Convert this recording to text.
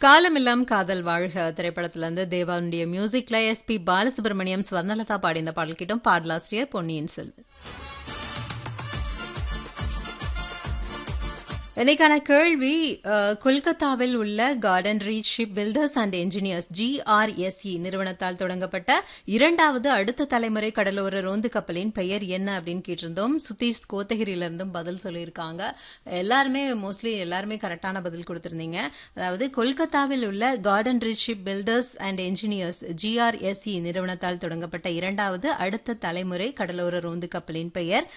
காலமெல்லாம் காதல் வாழ்க திரைப்படத்துல இருந்து தேவாவுடைய மியூசிக்ல எஸ்பி பாலசுப்ரமணியம் ஸ்வர்ணலதா பாடி இந்த பாடல் கிட்டும் பாடலாசிரியர் பொன்னியின் செல்வன் இன்னைக்கான கேள்வி அஹ், கொல்கத்தாவில் உள்ள garden reach ship builders and engineers GRSE நிறுவனத்தால் தொடங்கப்பட்ட இரண்டாவது அடுத்த தலைமுறை கடலோர ரோந்து கப்பலின் பெயர் என்ன அப்படின்னு கேட்டிருந்தோம் சுதீஷ் கோத்தகிரியில இருந்தும் பதில் சொல்லியிருக்காங்க எல்லாருமே மோஸ்ட்லி எல்லாருமே கரெக்டான பதில் கொடுத்திருந்தீங்க அதாவது கொல்கத்தாவில் உள்ள garden reach ship builders and engineers GRSE நிறுவனத்தால் தொடங்கப்பட்ட இரண்டாவது அடுத்த தலைமுறை கடலோர ரோந்து கப்பலின் பெயர்